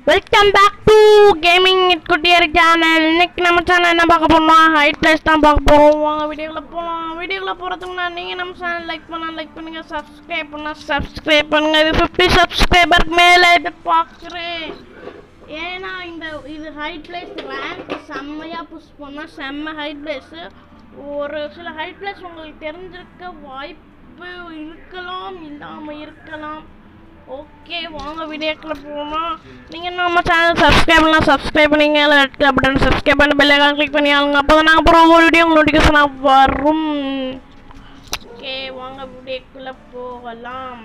Welcome back to gaming குட்டியர் channel இன்னைக்கு நம்ம சேனல் என்ன பார்க்க போறோம் ஹைட் பிளேஸ் தான் பார்க்க போறோம் வாங்க வீடியோக்குள்ள போகலாம் வீடியோக்குள்ள போகிறதுக்கு முன்னாடி நீங்கள் நம்ம சேனல் லைக் பண்ணா லைக் பண்ணுங்க சப்ஸ்கிரைப் பண்ணா சப்ஸ்கிரைப் பண்ணுங்க இது ஃபிஃப்டி சப்ஸ்கிரைபருக்கு மேலே எதிர்பார்க்குறேன் ஏன்னா இந்த இது ஹைட் பிளேஸ் ரேங்க் செம்மையாக புஷ் பண்ணால் செம்ம ஹைட் பிளேஸு ஒரு சில ஹைட் பிளேஸ் உங்களுக்கு தெரிஞ்சிருக்க வாய்ப்பு இருக்கலாம் இல்லாமல் இருக்கலாம் ஓகே வாங்க வீடியோக்குள்ள போகலாம் நீங்கள் நம்ம சேனல் சப்ஸ்கிரைப் பண்ணலாம் சப்ஸ்கிரைப் பண்ணிங்க ரெட் கலர் பட்டன் சப்ஸ்கிரைப் பண்ணி பெல் ஐக்கான் கிளிக் பண்ணி ஆளுங்க அப்போ தான் நாங்கள் அப்புறம் ஒவ்வொரு வீடியோ உங்களுக்கு நோட்டிஃபிகேஷனாக வரும் ஓகே வாங்க வீடியோக்குள்ளே போகலாம்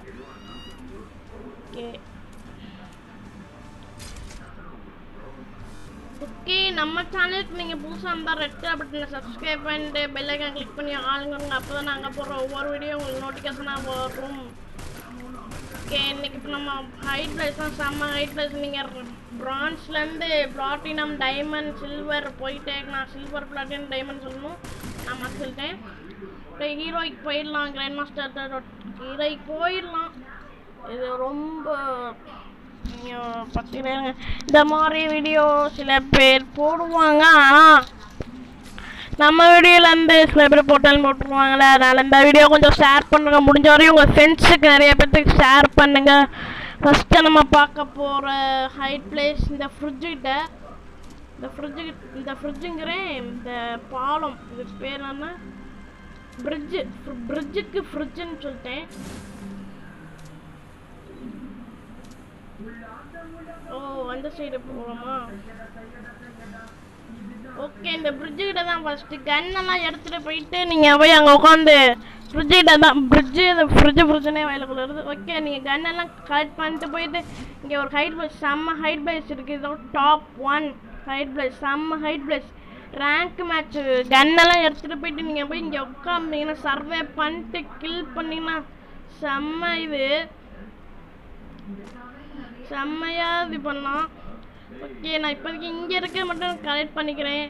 ஓகே ஓகே நம்ம சேனலுக்கு நீங்கள் புதுசாக இருந்தால் ரெட் கலர் பட்டனை சப்ஸ்கிரைப் பண்ணிட்டு பெல் ஐக்கான் கிளிக் பண்ணி ஆளுங்க அப்போ தான் நாங்கள் போடுற ஒவ்வொரு வீடியோ உங்களுக்கு நோட்டிஃபிகேஷனாக வரும் ஓகே இன்னைக்கு இப்போ நம்ம ஹைட் ப்ரைஸ் தான் செம்ம ஹைட் ப்ரைஸ் நீங்கள் ப்ரான்ஸ்லேருந்து பிளாட்டினம் டைமண்ட் சில்வர் போயிட்டே நான் சில்வர் பிளாட்டினம் டைமண்ட் சொல்லணும் நான் மறந்து சொல்லிட்டேன் இப்போ ஹீரோய்க்கு போயிடலாம் கிராண்ட் மாஸ்டர் ஹீரோய்க்கு போயிடலாம் இது ரொம்ப ஐயோ, பத்திரங்க இந்த மாதிரி வீடியோ சில பேர் போடுவாங்க ஆனால் நம்ம வீடியோலேருந்து சில பேர் போட்டாலும் போட்டுருவாங்களே அதனால் இந்த வீடியோ கொஞ்சம் ஷேர் பண்ணுங்க முடிஞ்ச வரையும் உங்கள் ஃப்ரெண்ட்ஸுக்கு நிறைய பேர்த்துக்கு ஷேர் பண்ணுங்க ஃபஸ்ட்டு நம்ம பார்க்க போகிற ஹைட் பிளேஸ் இந்த ஃப்ரிட்ஜுக்கிட்ட இந்த ஃப்ரிட்ஜு இந்த ஃப்ரிட்ஜுங்கிறேன் இந்த பாலம் இது பேர் என்ன பிரிட்ஜு பிரிட்ஜுக்கு ஃப்ரிட்ஜுன்னு சொல்லிட்டேன் ஓ அந்த சைடு போகலாமா ஓகே இந்த பிரிட்ஜு கிட்ட தான் ஃபஸ்ட்டு கன்னெல்லாம் எடுத்துகிட்டு போயிட்டு நீங்கள் போய் அங்கே உட்காந்து ஃப்ரிட்ஜு கிட்ட தான் ஃப்ரிட்ஜு இந்த ஃப்ரிட்ஜு ஃப்ரிட்ஜுனே வயலுக்குள்ள இருக்குது ஓகே நீங்கள் கன்னெல்லாம் கலெக்ட் பண்ணிட்டு போயிட்டு இங்கே ஒரு ஹைட் பிளேஸ் செம்ம ஹைட் பிளேஸ் இருக்குது இதோ டாப் ஒன் ஹைட் பிளேஸ் செம்ம ஹைட் பிளேஸ் ரேங்க் மேட்ச் கன்னெல்லாம் எடுத்துகிட்டு போயிட்டு நீங்கள் போய் இங்கே உட்காந்தீங்கன்னா சர்வே பண்ணிட்டு கில் பண்ணிங்கன்னா செம்ம இது செம்மையா இது பண்ணலாம் ஓகே நான் இப்போதைக்கு இங்கே இருக்க மட்டும் கலெக்ட் பண்ணிக்கிறேன்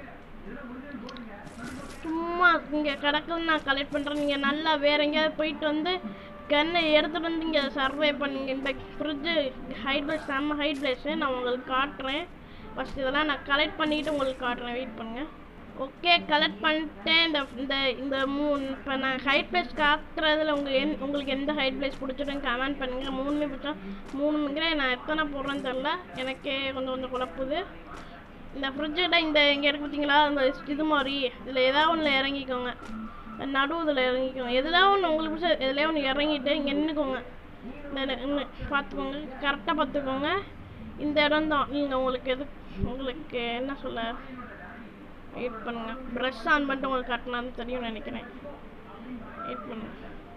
சும்மா இங்கே கிடக்குது நான் கலெக்ட் பண்ணுறேன் நீங்கள் நல்லா வேற எங்கேயாவது போயிட்டு வந்து கன்னை எடுத்துகிட்டு வந்து இங்கே சர்வே பண்ணுங்க இந்த ஃப்ரிட்ஜு ஹைட் பிளேஸ் செம்ம ஹைட் பிளேஸு நான் உங்களுக்கு காட்டுறேன் ஃபஸ்ட் இதெல்லாம் நான் கலெக்ட் பண்ணிவிட்டு உங்களுக்கு காட்டுறேன் வெயிட் பண்ணுங்கள் ஓகே கலெக்ட் பண்ணிட்டேன் இந்த இந்த இந்த மூணு இப்போ நான் ஹைட் பிளேஸ் காட்டுறதுல உங்கள் என் உங்களுக்கு எந்த ஹைட் பிளேஸ் பிடிச்சிருன்னு கமெண்ட் பண்ணுங்கள் மூணுமே பிடிச்சா மூணுங்கிறேன் நான் எத்தனை போடுறேன்னு தெரில எனக்கே கொஞ்சம் கொஞ்சம் குழப்புது இந்த ஃப்ரிட்ஜில் இந்த இங்கே இருக்கு பார்த்தீங்களா அந்த இது மாதிரி இதில் ஏதாவது ஒன்றில் இறங்கிக்கோங்க நடு இதில் இறங்கிக்கோங்க எதுலாம் ஒன்று உங்களுக்கு பிடிச்ச எதுலேயே ஒன்று இறங்கிட்டு இங்கே நின்றுக்கோங்க இந்த இன்னும் பார்த்துக்கோங்க கரெக்டாக பார்த்துக்கோங்க இந்த இடம் தான் நீங்கள் உங்களுக்கு எது உங்களுக்கு என்ன சொல்ல வெயிட் பண்ணுங்க ப்ரஷ் ஆன் பண்ணிட்டு உங்களுக்கு கட்டினான்னு தெரியும்னு நினைக்கிறேன் வெயிட் பண்ணுங்க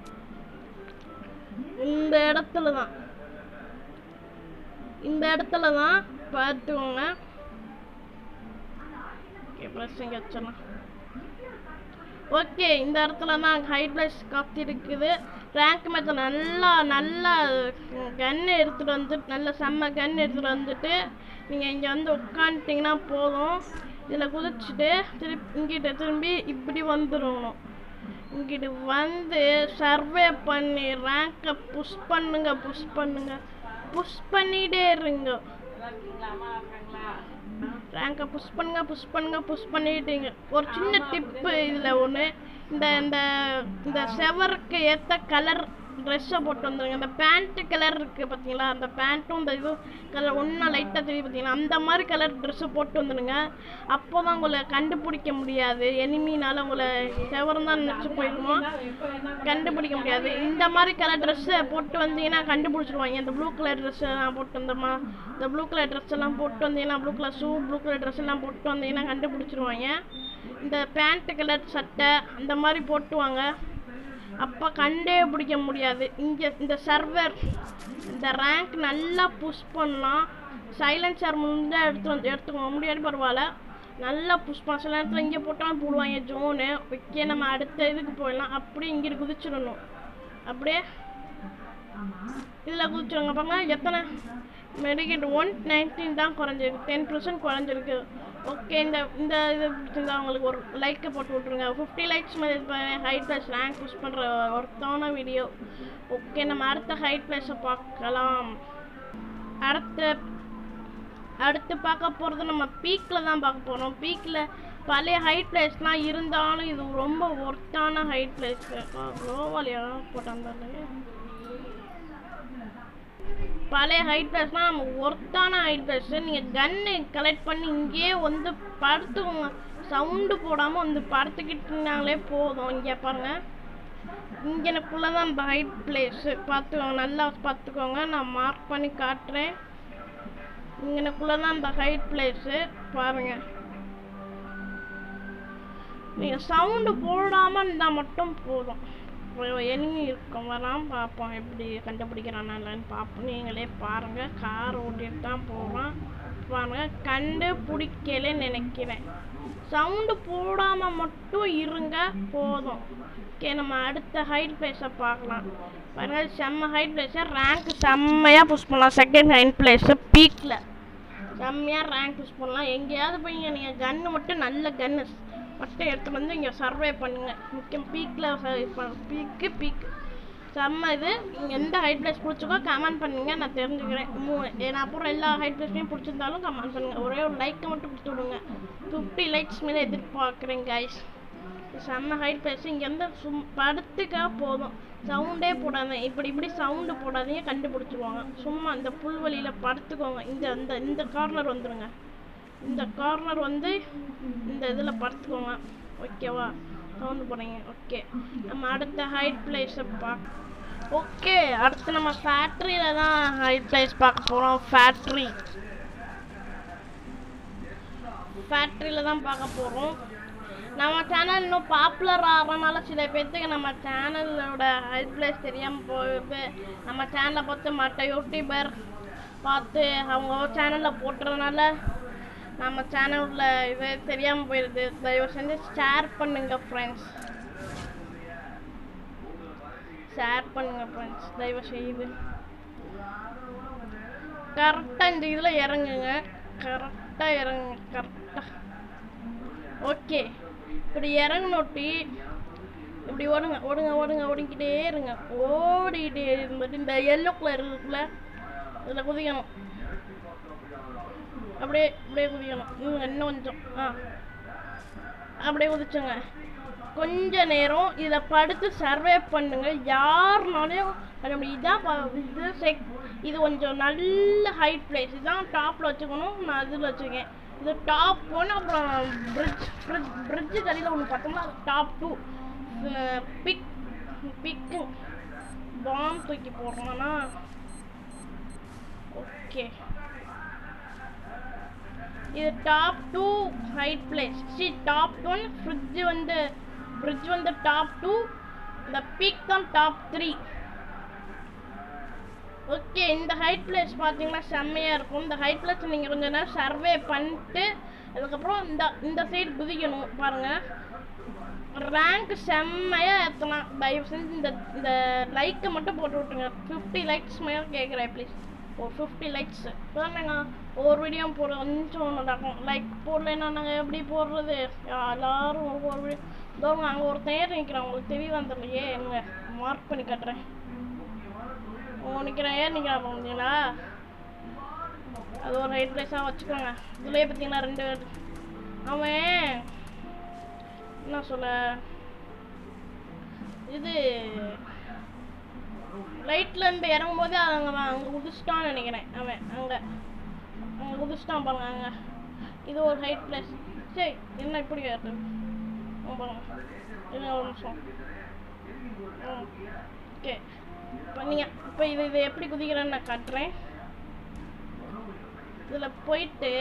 இந்த இடத்துல தான் இந்த இடத்துல தான் பார்த்துக்கோங்க ஓகே ப்ரஷ் இங்கே வச்சிடலாம் ஓகே இந்த இடத்துல தான் ஹைட் பிளஸ் காப்பி இருக்குது ரேங்க் மேட்ச் நல்லா நல்லா கன்று எடுத்துகிட்டு வந்துட்டு நல்ல செம்ம கன்று எடுத்துகிட்டு வந்துட்டு நீங்கள் இங்கே வந்து உட்காந்துட்டிங்கன்னா போதும் இதில் குதிச்சுட்டு திருப்பி இங்கிட்ட திரும்பி இப்படி வந்துடணும் இங்கிட்டு வந்து சர்வே பண்ணி ரேங்கை புஷ் பண்ணுங்க புஷ் பண்ணுங்க புஷ் பண்ணிட்டே இருங்க ரேங்கை புஷ் பண்ணுங்க புஷ் பண்ணுங்க புஷ் பண்ணிட்டீங்க ஒரு சின்ன டிப்பு இதில் ஒன்று இந்த இந்த இந்த செவருக்கு ஏற்ற கலர் ட்ரெஸ்ஸை போட்டு வந்துருங்க இந்த பேண்ட்டு கலர் இருக்குது பார்த்தீங்களா அந்த பேண்ட்டும் இந்த இதுவும் கலர் ஒன்றா லைட்டாக தெரியும் பார்த்தீங்களா அந்த மாதிரி கலர் ட்ரெஸ்ஸை போட்டு வந்துடுங்க அப்போ தான் உங்களை கண்டுபிடிக்க முடியாது எனிமினால உங்களை செவரம் தான் நினச்சி போயிருக்குமோ கண்டுபிடிக்க முடியாது இந்த மாதிரி கலர் ட்ரெஸ்ஸை போட்டு வந்தீங்கன்னா கண்டுபிடிச்சிருவாங்க இந்த ப்ளூ கலர் ட்ரெஸ் எல்லாம் போட்டு வந்தோமா இந்த ப்ளூ கலர் ட்ரெஸ் எல்லாம் போட்டு வந்தீங்கன்னா blue colour shoe blue colour dress எல்லாம் போட்டு வந்தீங்கன்னா கண்டுபிடிச்சிருவாங்க இந்த பேண்ட் கலர் சட்டை அந்த மாதிரி போட்டுவாங்க அப்போ கண்டே பிடிக்க முடியாது இங்கே இந்த சர்வர் இந்த ரேங்க் நல்லா புஷ் பண்ணலாம் சைலன்சர் முடிஞ்சால் எடுத்து வந்து எடுத்துக்கோங்க முடியாது பரவாயில்ல நல்லா புஷ் பண்ண சில நேரத்தில் இங்கே போட்டாலும் போடுவாங்க ஜோனு ஓகே நம்ம அடுத்த இதுக்கு போயிடலாம் அப்படியே இங்கே குதிச்சிடணும் அப்படியே இதில் குதிச்சிடுங்க பாருங்க எத்தனை மெடிக்கெட் ஒன் நைன்டீன் தான் குறைஞ்சிருக்கு டென் பர்சன்ட் குறைஞ்சிருக்கு ஓகே இந்த இந்த இது பிடிச்சிருந்தா உங்களுக்கு ஒரு லைக்கை போட்டு விட்ருங்க fifty likes hide plus rank push பண்ணுற ஒருத்தான வீடியோ ஓகே நம்ம அடுத்த ஹைட் ப்ளஸை பார்க்கலாம் அடுத்த அடுத்து பார்க்க போகிறது நம்ம பீக்கில் தான் பார்க்க போகிறோம் பீக்கில் பழைய ஹைட் பிளேஸ்லாம் இருந்தாலும் இது ரொம்ப ஒர்த்தான ஹைட் பிளேஸ் க்ளோவாலியா போட்டாங்க பழைய ஹைட் பிளேஸ்லாம் நம்ம ஒர்த்தான ஹைட் பிளேஸ் நீங்கள் கன்னு கலெக்ட் பண்ணி இங்கேயே வந்து படுத்துக்கோங்க சவுண்டு போடாமல் வந்து படுத்துக்கிட்டுனாலே போதும் இங்கே பாருங்கள் இங்கனக்குள்ளே தான் இந்த ஹைட் பிளேஸு பார்த்துக்கோங்க நல்லா பார்த்துக்கோங்க நான் மார்க் பண்ணி காட்டுறேன் இங்கனக்குள்ளே தான் இந்த ஹைட் பிளேஸு பாருங்கள் நீங்கள் சவுண்டு போடாமல் இருந்தால் மட்டும் போதும் எனிமி இருக்கும் வரான் பார்ப்போம் எப்படி கண்டுபிடிக்கிறானா இல்லைன்னு பார்ப்போம் நீங்களே பாருங்கள் கார் ஓட்டிட்டு தான் போகிறான் பாருங்க கண்டுபிடிக்கலன்னு நினைக்கிறேன் சவுண்டு போடாமல் மட்டும் இருங்க போதும் ஓகே நம்ம அடுத்த ஹைட் பிளேஸை பார்க்கலாம் பாருங்க செம்ம ஹைட் பிளேஸை ரேங்க் செம்மையாக புஷ் பண்ணலாம் செகண்ட் ஹைட் பிளேஸு பீக்கில் செம்மையாக ரேங்க் புஷ் பண்ணலாம் எங்கேயாவது போய் நீங்கள் கன்று மட்டும் நல்ல கன்று மட்டும் எடுத்துகிட்டு வந்து இங்கே சர்வே பண்ணுங்க முக்கியம் பீக்கில் பீக்கு பீக் செம்ம இது நீங்கள் எந்த ஹைட் பிளேஸ் பிடிச்சிக்கோ கமெண்ட் பண்ணுங்க நான் தெரிஞ்சுக்கிறேன் மூ நான் அப்புறம் எல்லா ஹைட் பிளேஸ்லையும் பிடிச்சிருந்தாலும் கமெண்ட் பண்ணுங்க ஒரே ஒரு லைக்கை மட்டும் கொடுத்து விடுங்க ஃபிஃப்டி லைக்ஸ் மேலே எதிர்பார்க்குறேன் கைஸ் செம்ம ஹைட் பிளேஸ் இங்கேருந்து சும் படுத்துக்கா போதும் சவுண்டே போடாத இப்படி இப்படி சவுண்டு போடாதீங்க கண்டுபிடிச்சிருவாங்க சும்மா இந்த புல்வெளியில் படுத்துக்கோங்க இந்த இந்த இந்த கார்னர் வந்துருங்க இந்த கார்னர் வந்து இந்த இதில் படுத்துக்கோங்க ஓகேவா சவுண்டு போடுறீங்க ஓகே நம்ம அடுத்த ஹைட் பிளேஸை பார்க்க ஓகே அடுத்து நம்ம ஃபேக்ட்ரியில் தான் ஹைட் பிளேஸ் பார்க்க போகிறோம் ஃபேக்ட்ரி ஃபேக்ட்ரியில் தான் பார்க்க போகிறோம் நம்ம சேனல் இன்னும் பாப்புலர் ஆகிறனால சில பேர்த்துக்கு நம்ம சேனலோட ஹைட் பிளேஸ் தெரியாமல் போகுது நம்ம சேனலை பார்த்து மற்ற யூடியூபர் பார்த்து அவங்க சேனலில் போட்டுறதுனால நம்ம சேனலில் இது தெரியாமல் போயிடுது தயவு செஞ்சு ஷேர் பண்ணுங்க ஃப்ரெண்ட்ஸ் ஷேர் பண்ணுங்க ஃப்ரெண்ட்ஸ் தயவு செய்து கரெக்டாக இந்த இதில் இறங்குங்க கரெக்டாக இறங்குங்க கரெக்டாக ஓகே இப்படி இறங்கினொட்டி இப்படி ஓடுங்க ஓடுங்க ஓடுங்க ஓடிக்கிட்டே இருங்க ஓடிக்கிட்டே இருந்துட்டு இந்த எல்லோ கலர் இருக்குல்ல இதில் குதிக்கணும் அப்படியே அப்படியே குதிக்கணும் இன்னும் இன்னும் கொஞ்சம் ஆ அப்படியே குதிச்சுங்க கொஞ்ச நேரம் இதில் படுத்து சர்வே பண்ணுங்க யாருனாலையும் அது நம்ம இதான் ப- இது செக் இது கொஞ்சம் நல்ல ஹைட் பிளேஸ் இதான் டாப்பில் வச்சுக்கணும் நான் இதில் வச்சுருக்கேன் இது டாப் ஒன்று அப்புறம் பிரிட்ஜ் பிரிட்ஜ் பிரிட்ஜு கடையில் ஒன்று பார்த்தோம்னா top two pick pick bomb தூக்கி போடுறோம்னா ஓகே இது டாப் டூ ஹைட் பிளேஸ் சி டாப் ஒன் ஃப்ரிட்ஜ் வந்து ஃப்ரிட்ஜ் வந்து டாப் டூ இந்த பீக் தான் டாப் த்ரீ ஓகே இந்த ஹைட் பிளேஸ் பார்த்தீங்கன்னா செம்மையாக இருக்கும் இந்த ஹைட் பிளேஸ் நீங்கள் கொஞ்ச நேரம் சர்வே பண்ணிட்டு அதுக்கப்புறம் இந்த இந்த சைடு குதிக்கணும் பாருங்கள் ரேங்க் செம்மையாக ஏற்றலாம் தயவு செஞ்சு இந்த இந்த லைக்கை மட்டும் போட்டு விட்டுருங்க ஃபிஃப்டி லைக்ஸ் மேலே கேட்குறேன் ப்ளீஸ் ஒரு ஃபிஃப்டி லைக்ஸ் இப்போ நாங்கள் ஒவ்வொரு வீடியோ போட கொஞ்சம் நடக்கும் லைக் போடலைன்னா நாங்கள் எப்படி போடுறது எல்லாரும் ஒவ்வொரு வீடியோ இதோ அங்கே ஒரு தேர் நிற்கிறேன் உங்களுக்கு தெரிய வந்துடலையே எங்க மார்க் பண்ணி காட்டுறேன் உங்க நிற்கிறேன் ஏன் நிற்கிறேன் பார்த்தீங்களா அது ஒரு ஹைட் பிளேஸாக வச்சுக்கோங்க இதுலேயே பார்த்தீங்கன்னா ரெண்டு அவன் என்ன சொல்ல இது லைட்ல இருந்து இறங்கும்போது அங்க அங்க குதிச்சிட்டான்னு நினைக்கிறேன் அவன் அங்க அங்க குதிச்சிட்டான் பாருங்க அங்க இது ஒரு ஹைட் பிளேஸ் சரி என்ன இப்படி கேட்டு பாருங்க இருங்க ஒரு நிமிஷம் ஓகே இப்போ நீங்கள் இப்போ இது இது எப்படி குதிக்கிறேன்னு நான் காட்டுறேன் இதில் போயிட்டு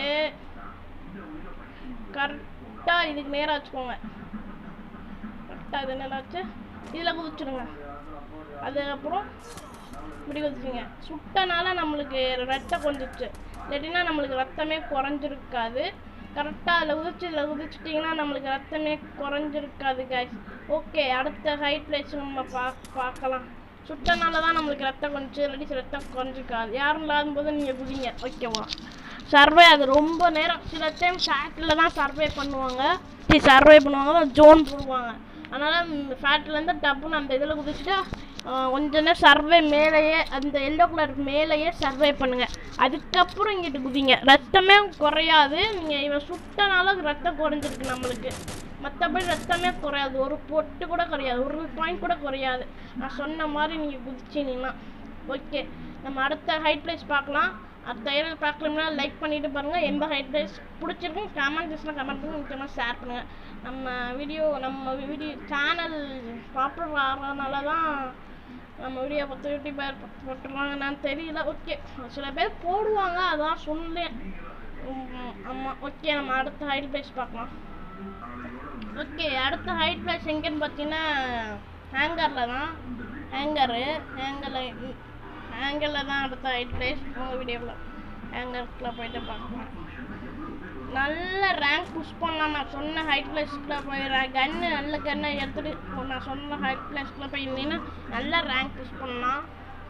கரெக்டாக இதுக்கு நேராக வச்சுக்கோங்க கரெக்டாக இது நேராக வச்சு இதில் குதிச்சிடுங்க அதுக்கப்புறம் இப்படி குதிச்சிங்க சுட்டனால நம்மளுக்கு ரத்தம் கொஞ்சிச்சு இல்லாட்டினா நம்மளுக்கு ரத்தமே குறைஞ்சிருக்காது கரெக்டாக அதில் குதிச்சு இதில் குதிச்சிட்டிங்கன்னா நம்மளுக்கு ரத்தமே குறைஞ்சிருக்காது guys ஓகே அடுத்த ஹைட் பிளேஸ் நம்ம பா பார்க்கலாம் சுட்டனால தான் நம்மளுக்கு ரத்தம் கொஞ்சம் இல்லாட்டி ரத்தம் குறைஞ்சிருக்காது யாரும் இல்லாத போது நீங்கள் குதிங்க ஓகேவா சர்வே அது ரொம்ப நேரம் சில டைம் ஃபேக்ட்ரியில் தான் சர்வே பண்ணுவாங்க சர்வே பண்ணுவாங்க ஜோன் போடுவாங்க அதனால் ஃபேக்ட்ரிலேருந்து டப்புன்னு அந்த இதில் குதிச்சுட்டு கொஞ்ச நேரம் சர்வே மேலேயே அந்த எல்லோ கலர் மேலேயே சர்வே பண்ணுங்க அதுக்கப்புறம் இங்கிட்டு குதிங்க ரத்தமே குறையாது நீங்கள் இவன் சுட்டனால ரத்தம் குறைஞ்சிருக்கு நம்மளுக்கு மற்றபடி ரத்தமே குறையாது ஒரு பொட்டு கூட குறையாது ஒரு பாயிண்ட் கூட குறையாது நான் சொன்ன மாதிரி நீங்கள் குதிச்சிங்கன்னா ஓகே நம்ம அடுத்த ஹைட் பிளேஸ் பார்க்கலாம் அடுத்த ஏரியா பார்க்கலன்னா லைக் பண்ணிட்டு பாருங்கள் எந்த ஹைட் பிளேஸ் பிடிச்சிருக்கும் கமெண்ட் செக்ஷனில் கமெண்ட் பண்ணி முக்கியமாக ஷேர் பண்ணுங்கள் நம்ம வீடியோ நம்ம வீடியோ சேனல் பாப்புலர் ஆகிறதுனால தான் நம்ம வீடியோ பத்து யூடியூபர் போட்டுருவாங்க நான் தெரியல ஓகே சில பேர் போடுவாங்க அதான் சொன்னேன் ஆமாம் ஓகே நம்ம அடுத்த ஹைட் பிளேஸ் பார்க்கலாம் ஓகே அடுத்த ஹைட் பிளேஸ் எங்கேன்னு பார்த்தீங்கன்னா ஹேங்கரில் தான் ஹேங்கரு ஹேங்கரில் ஹேங்கரில் தான் அடுத்த ஹைட் பிளேஸ் உங்கள் வீடியோவில் ஹேங்கருக்குள்ள போயிட்டு பார்க்கலாம் நல்ல ரேங்க் புஷ் பண்ணலாம் நான் சொன்ன ஹைட் பிளேஸ்க்குள்ள போய் கன்னு நல்ல கன்னை எடுத்துட்டு நான் சொன்ன ஹைட் பிளேஸ்க்குள்ள போய் இருந்தீங்கன்னா நல்ல ரேங்க் புஷ் பண்ணலாம்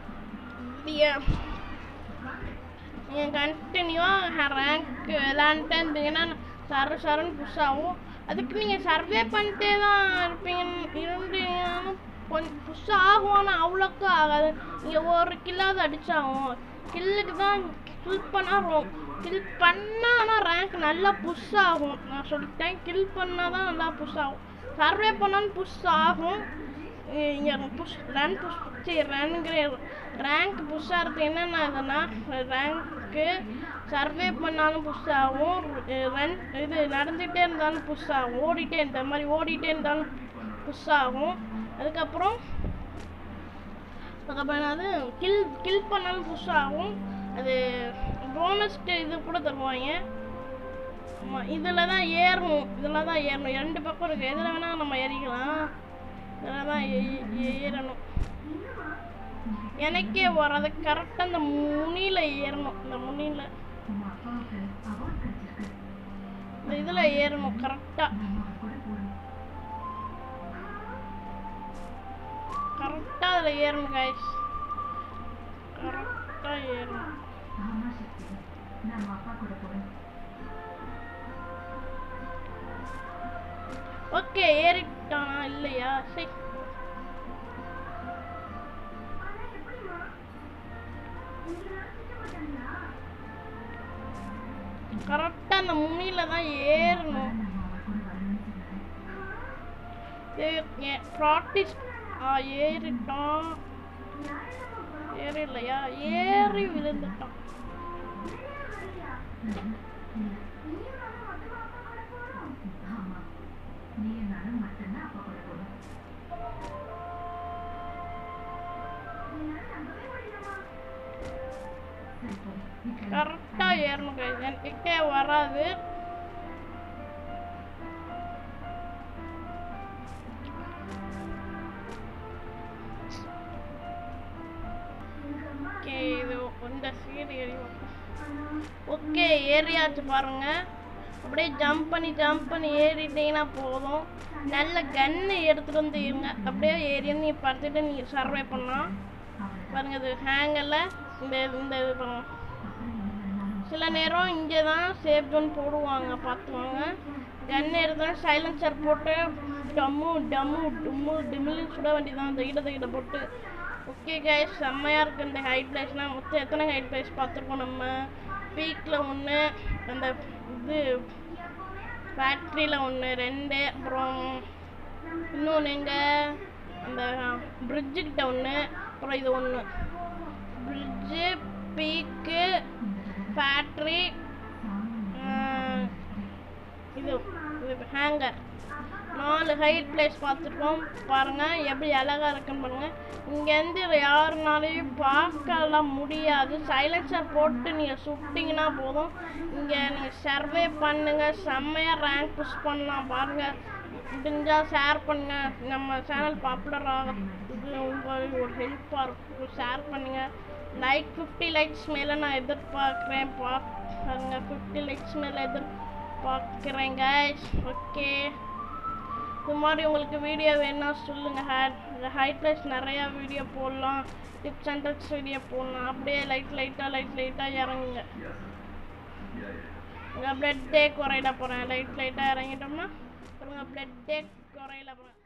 நீங்கள் கண்டினியூவாக ரேங்க் விளாண்டுட்டே இருந்தீங்கன்னா சர சரன்னு புஷ் ஆகும் அதுக்கு நீங்கள் சர்வே பண்ணிட்டே தான் இருப்பீங்க இருந்தீங்கன்னா கொஞ்சம் புஷ் ஆகும் ஆனால் அவ்வளோக்கா ஆகாது நீங்கள் ஒரு கில்லாவது அடிச்சாகும் கில்லுக்கு தான் கில் பண்ணால் கில் பண்ணால் ஆனால் ரேங்க் நல்லா புஷ் ஆகும் நான் சொல்லிட்டேன் கில் பண்ணால் தான் நல்லா புஷ் ஆகும் சர்வே பண்ணாலும் புஷ் ஆகும் இங்கே புஷ் ரன் புஷ் சரி ரன்ங்கிற ரேங்க் புஷ் ஆகிறது என்னென்ன இதுன்னா ரேங்க்கு சர்வே பண்ணாலும் புஷ் ஆகும் ரன் இது நடந்துகிட்டே இருந்தாலும் புஷ் ஆகும் ஓடிட்டே இந்த மாதிரி ஓடிட்டே இருந்தாலும் புஷ் ஆகும் அதுக்கப்புறம் அதுக்கப்புறம் என்னது கில் கில் பண்ணாலும் புஷ் ஆகும் அது போனஸ்க்கு இது கூட தருவாங்க ஆமாம் இதில் தான் ஏறணும் இதில் தான் ஏறணும் ரெண்டு பக்கம் இருக்குது எதில் வேணால் நம்ம ஏறிக்கலாம் இதில் தான் ஏ- ஏ- ஏறணும் எனக்கே வராது கரெக்டாக இந்த முனியில் ஏறணும் இந்த முனியில் இந்த இதில் ஏறணும் கரெக்டாக கரெக்டாக அதில் ஏறணும் கைஸ் கரெக்டாக ஏறணும் ஓகே ஏறிட்டானா இல்லையா சரி கரெக்டாக அந்த முனியில் தான் ஏறணும் ப்ராக்டிஸ் ஆ ஏறிட்டான் ஏறி இல்லையா ஏறி விழுந்துட்டான் கரெக்டாக ஏறணும் guys. எனக்கே வராது ஓகே இது இந்த சீடு ஏறி ஓகே ஏறியாச்சு பாருங்க அப்படியே ஜம்ப் பண்ணி ஜம்ப் பண்ணி ஏறிட்டீங்கன்னா போதும் நல்ல கன்னு எடுத்துட்டு வந்து இருங்க அப்படியே ஏறி நீ படுத்துட்டு நீ சர்வே பண்ணலாம் பாருங்க இது ஹேங்கல்ல இந்த இந்த இது பண்ணுங்க சில நேரம் இங்கே தான் சேஃப் ஜோன் போடுவாங்க பார்த்துவாங்க கன் எடுத்தாலும் சைலன்சர் போட்டு டம்மு டம்மு டும்மு டிம்மிலும் சுட வேண்டியதான் இந்த இட இட போட்டு ஓகே கைஸ் செம்மையாக இருக்குது இந்த ஹைட் பிளேஸ்லாம் மொத்தம் எத்தனை ஹைட் பிளேஸ் பார்த்துருக்கோம் நம்ம பீக்கில் ஒன்று அந்த இது ஃபேக்ட்ரியில் ஒன்று ரெண்டு அப்புறம் இன்னொன்று எங்கே அந்த bridge கிட்ட ஒன்று அப்புறம் இது ஒன்று பிரிட்ஜு பீக்கு ஃபேக்ட்ரி இது இது ஹேங்கர் நாலு ஹைட் பிளேஸ் பார்த்துருக்கோம் பாருங்கள் எப்படி அழகாக இருக்குன்னு பாருங்கள் இங்கேருந்து யாருனாலையும் பார்க்கலாம் முடியாது சைலன்சர் போட்டு நீங்கள் சுட்டிங்கன்னா போதும் இங்கே நீங்கள் சர்வே பண்ணுங்கள் செம்மையாக ரேங்க் புஷ் பண்ணலாம் பாருங்கள் முடிஞ்சால் ஷேர் பண்ணுங்கள் நம்ம சேனல் பாப்புலர் ஆகிறதுக்கு உங்களுக்கு ஒரு ஹெல்ப்பாக இருக்கும் ஷேர் பண்ணுங்கள் லைக் ஃபிஃப்டி லைக்ஸ் மேலே நான் எதிர்பார்க்குறேன் பாருங்க ஃபிஃப்டி லைக்ஸ் மேலே எதிர்பார்க்குறேன் guys ஓகே இது மாதிரி உங்களுக்கு வீடியோ வேணா சொல்லுங்கள் ஹேட் ஹைட் ப்ளஸ் நிறையா வீடியோ போடலாம் டிப்ஸ் அண்ட் ட்ரிக்ஸ் வீடியோ போடலாம் அப்படியே லைட் லைட்டாக லைட் லைட்டாக இறங்குங்க உங்கள் பிளட்டே குறையிட போகிறேன் லைட் லைட்டாக இறங்கிட்டோம்னா அப்புறம் பிளட்டே குறையில போகிறேன்